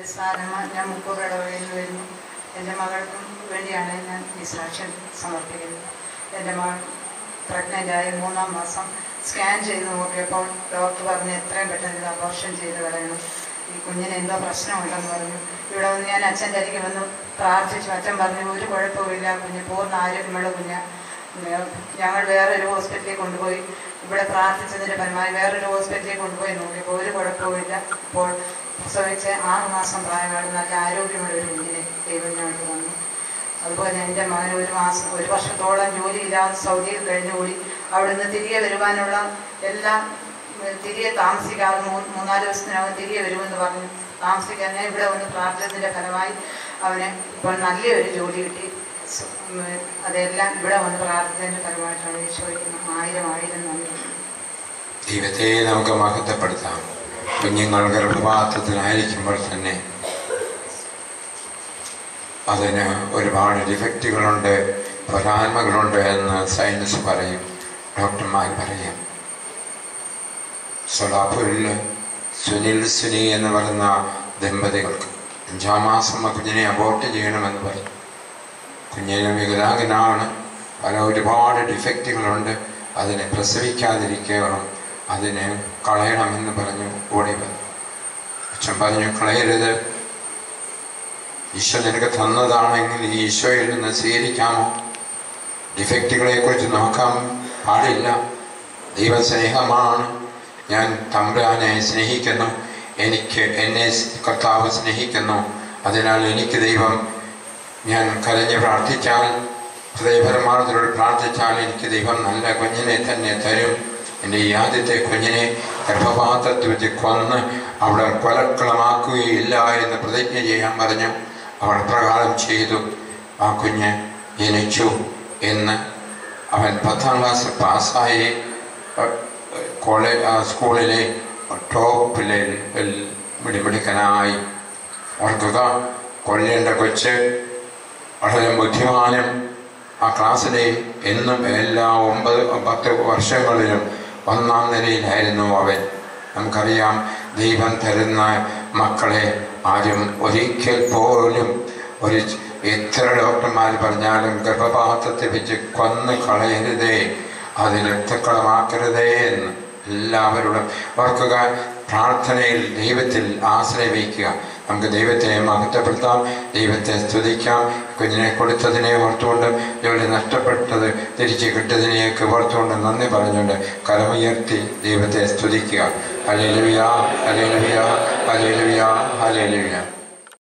സ്നാനമ ഞാൻ മുക്കൂർ ഇടവകയിൽ നിന്ന് വരുന്നു എൻ്റെ മകൾക്കും വേണ്ടിയാണ് ഞാൻ ഈ സാക്ഷ്യം സമർപ്പിക്കുന്നത് എൻ്റെ മകൾ പ്രഗ്നൻ്റായി മൂന്നാം മാസം സ്കാൻ ചെയ്ത് നോക്കിയപ്പോൾ ഡോക്ടർ പറഞ്ഞ് എത്രയും പെട്ടെന്ന് ഇത് അബോർഷൻ ചെയ്ത് കളയണം ഈ കുഞ്ഞിന് എന്തോ പ്രശ്നമുണ്ടെന്ന് പറഞ്ഞു ഇവിടെ വന്ന് ഞാൻ അച്ഛൻ്റെ അരികെ വന്ന് പ്രാർത്ഥിച്ചു അച്ഛൻ പറഞ്ഞു ഒരു കുഴപ്പമില്ല കുഞ്ഞ് പൂർണ്ണ ആരോഗ്യമുള്ള കുഞ്ഞ് ഞങ്ങൾ വേറൊരു ഹോസ്പിറ്റലിൽ കൊണ്ടുപോയി ഇവിടെ പ്രാർത്ഥിച്ചതിൻ്റെ ഫലമായി വേറൊരു ഹോസ്പിറ്റലിൽ കൊണ്ടുപോയി നോക്കിയപ്പോൾ ഒരു കുഴപ്പമില്ല ഇപ്പോൾ പ്രസവിച്ച് ആറ് മാസം പ്രായമാണ് നല്ല ആരോഗ്യമുള്ള ഒരു കുഞ്ഞിനെ ദൈവം ഞങ്ങൾക്ക് വന്നു അതുപോലെ എൻ്റെ മകൻ ഒരു മാസം ഒരു വർഷത്തോളം ജോലിയില്ലാതെ സൗദിയിൽ കഴിഞ്ഞുകൂടി അവിടുന്ന് തിരികെ വരുവാനുള്ള എല്ലാം ഉം, തിരികെ താമസിക്കാതെ മൂ- മൂന്നാല് ദിവസത്തിനകം തിരികെ വരുമെന്ന് പറഞ്ഞു താമസിക്കാൻ ഇവിടെ വന്ന് പ്രാർത്ഥനത്തിൻ്റെ ഫലമായി അവന് ഇപ്പോൾ നല്ലൊരു ജോലി കിട്ടി സു- ഉം, അതെല്ലാം ഇവിടെ വന്ന് പ്രാർത്ഥനത്തിൻ്റെ ഫലമായിട്ടാണ് ഈശോയ്ക്ക് ആയിരം ആയിരം നന്ദി ദൈവത്തെ നമുക്ക് മഹത്വപ്പെടുത്താം കുഞ്ഞുങ്ങൾ ഗർഭപാത്രത്തിലായിരിക്കുമ്പോൾ തന്നെ അതിന് ഒരുപാട് ഡിഫക്റ്റുകളുണ്ട് പോരായ്മകളുണ്ട് എന്ന് സയൻസ് പറയും ഡോക്ടർമാർ പറയും സോലാപൂരിൽ സുനിൽ സുനി എന്ന് പറയുന്ന ദമ്പതികൾക്ക് അഞ്ചാം മാസം ആ കുഞ്ഞിനെ അബോർട്ട് ചെയ്യണമെന്ന് പറഞ്ഞു കുഞ്ഞിന് വികലാംഗനാണ് പല ഒരുപാട് ഡിഫക്റ്റുകളുണ്ട് അതിനെ പ്രസവിക്കാതിരിക്കണം അതിനെ കളയണമെന്ന് പറഞ്ഞു ഓടി വന്നു അച്ഛൻ പറഞ്ഞു കളയരുത് ഈശോ നിനക്ക് തന്നതാണെങ്കിൽ ഈ ഈശോയിൽ നിന്ന് സ്വീകരിക്കാമോ ഡിഫക്റ്റുകളെ കുറിച്ച് നോക്കാൻ പാടില്ല ദൈവസ്നേഹമാണ് ഞാൻ തമ്പുരാനെ സ്നേഹിക്കുന്നു എനിക്ക് എന്നെ കർത്താവ് സ്നേഹിക്കുന്നു അതിനാൽ എനിക്ക് ദൈവം ഞാൻ കരഞ്ഞ് പ്രാർത്ഥിച്ചാൽ ഹൃദയപരമാർത്ഥത്തോട് പ്രാർത്ഥിച്ചാൽ എനിക്ക് ദൈവം നല്ല കുഞ്ഞിനെ തന്നെ തരും എൻ്റെ ഈ ആദ്യത്തെ കുഞ്ഞിനെ ഗർഭപാത്രത്തിൽ വെച്ച് കൊന്ന് അവിടെ കൊലക്കളമാക്കുകയില്ല എന്ന് പ്രതിജ്ഞ ചെയ്യാൻ പറഞ്ഞു അവൾ പ്രകാരം ചെയ്തു ആ കുഞ്ഞ് ജനിച്ചു എന്ന് അവൻ പത്താം ക്ലാസ് പാസ്സായി കോളേജ് സ്കൂളിലെ ടോപ്പിലെ മിടിമിടുക്കനായി ഓർക്കുക കൊല്ലേണ്ട കൊച്ച് വളരെ ബുദ്ധിമാനും ആ ക്ലാസ്സിലെ എന്നും എല്ലാ ഒമ്പത് പത്ത് വർഷങ്ങളിലും ഒന്നാം നിലയിലായിരുന്നു അവൻ നമുക്കറിയാം ദൈവം തരുന്ന മക്കളെ ആരും ഒരിക്കൽ പോലും ഒരു എത്ര ഡോക്ടർമാർ പറഞ്ഞാലും ഗർഭപാത്രത്തെ വെച്ച് കൊന്ന് കളയരുതേ അത് രക്തക്കളമാക്കരുതേ എന്ന് എല്ലാവരോടും ഓർക്കുക പ്രാർത്ഥനയിൽ ദൈവത്തിൽ ആശ്രയിക്കുക നമുക്ക് ദൈവത്തെ മഹത്വപ്പെടുത്താം ദൈവത്തെ സ്തുതിക്കാം കുഞ്ഞിനെ കൊടുത്തതിനെ ഓർത്തുകൊണ്ട് ജോലി നഷ്ടപ്പെട്ടത് തിരിച്ച് കിട്ടതിനെയൊക്കെ ഓർത്തുകൊണ്ട് നന്ദി പറഞ്ഞുകൊണ്ട് കരമുയർത്തി ദൈവത്തെ സ്തുതിക്കുക ഹലേലുയ ഹലേലുയ ഹലേലുയ ഹലേലുയ